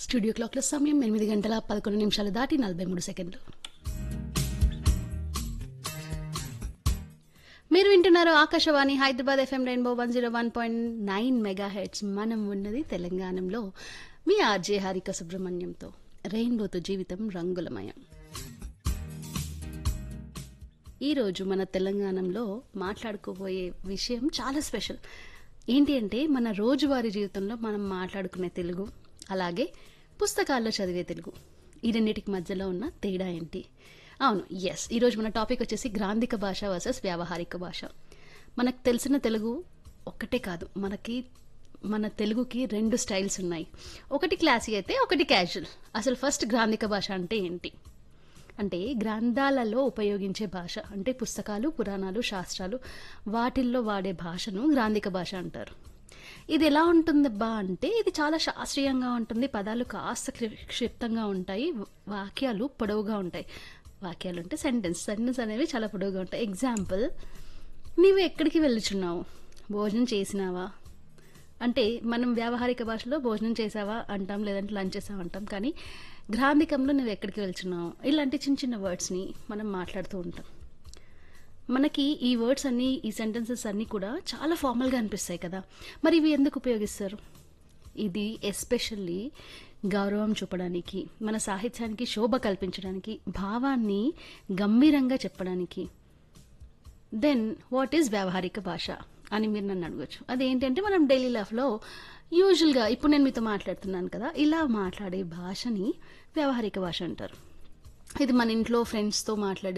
studio క్లాక్లో సమయం ఎనిమిది గంటల పదకొండు నిమిషాలు దాటి నలభై మూడు సెకండ్లు మీరు వింటున్నారు Akashvani Hyderabad FM Rainbow one zero one point nine megahertz మనం ఉన్నది తెలంగాణలో మీ ఆర్జే హారిక సుబ్రహ్మణ్యంతో రెయిన్బోతో జీవితం రంగులమయం ఈరోజు మన తెలంగాణలో మాట్లాడుకోబోయే విషయం చాలా స్పెషల్ ఏంటి అంటే మన రోజువారీ జీవితంలో మనం మాట్లాడుకునే తెలుగు అలాగే పుస్తకాల్లో చదివే తెలుగు ఈ రెండింటికి మధ్యలో ఉన్న తేడా ఏంటి అవును ఎస్ ఈరోజు మన టాపిక్ వచ్చేసి గ్రాంధిక భాష వర్సెస్ వ్యావహారిక భాష మనకు తెలిసిన తెలుగు ఒక్కటే కాదు మనకి మన తెలుగుకి రెండు స్టైల్స్ ఉన్నాయి ఒకటి క్లాసీ అయితే ఒకటి క్యాజువల్ అసలు ఫస్ట్ గ్రాంధిక భాష అంటే ఏంటి అంటే గ్రంథాలలో ఉపయోగించే భాష అంటే పుస్తకాలు పురాణాలు శాస్త్రాలు వాటిల్లో వాడే భాషను గ్రాంధిక భాష అంటారు ఇది ఎలా ఉంటుంది బా అంటే ఇది చాలా శాస్త్రీయంగా ఉంటుంది పదాలు కాస్త క్లి- క్షిప్తంగా ఉంటాయి వాక్యాలు పొడవుగా ఉంటాయి వాక్యాలు అంటే సెంటెన్స్ సెంటెన్స్ అనేవి చాలా పొడవుగా ఉంటాయి ఎగ్జాంపుల్ నీవు ఎక్కడికి వెళ్ళుచున్నావు భోజనం చేసినావా అంటే మనం వ్యావహారిక భాషలో భోజనం చేసావా అంటాం లేదంటే లంచ్ చేసావా అంటాం కానీ గ్రాంధికంలో నువ్వు ఎక్కడికి వెళ్తున్నావు ఇలాంటి చిన్న చిన్న వర్డ్స్ని మనం మాట్లాడుతూ ఉంటాం మనకి ఈ వర్డ్స్ అన్నీ ఈ సెంటెన్సెస్ అన్నీ కూడా చాలా ఫార్మల్గా అనిపిస్తాయి కదా మరి ఇవి ఎందుకు ఉపయోగిస్తారు ఇది ఎస్పెషల్లీ గౌరవం చూపడానికి మన సాహిత్యానికి శోభ కల్పించడానికి భావాన్ని గంభీరంగా చెప్పడానికి దెన్ వాట్ ఈజ్ వ్యావహారిక భాష అని మీరు నన్ను అడగచ్చు అదేంటంటే మనం డైలీ లైఫ్లో యూజువల్గా ఇప్పుడు నేను మీతో మాట్లాడుతున్నాను కదా ఇలా మాట్లాడే భాషని వ్యావహారిక భాష అంటారు ఇది మన ఇంట్లో ఫ్రెండ్స్తో మాట్లాడే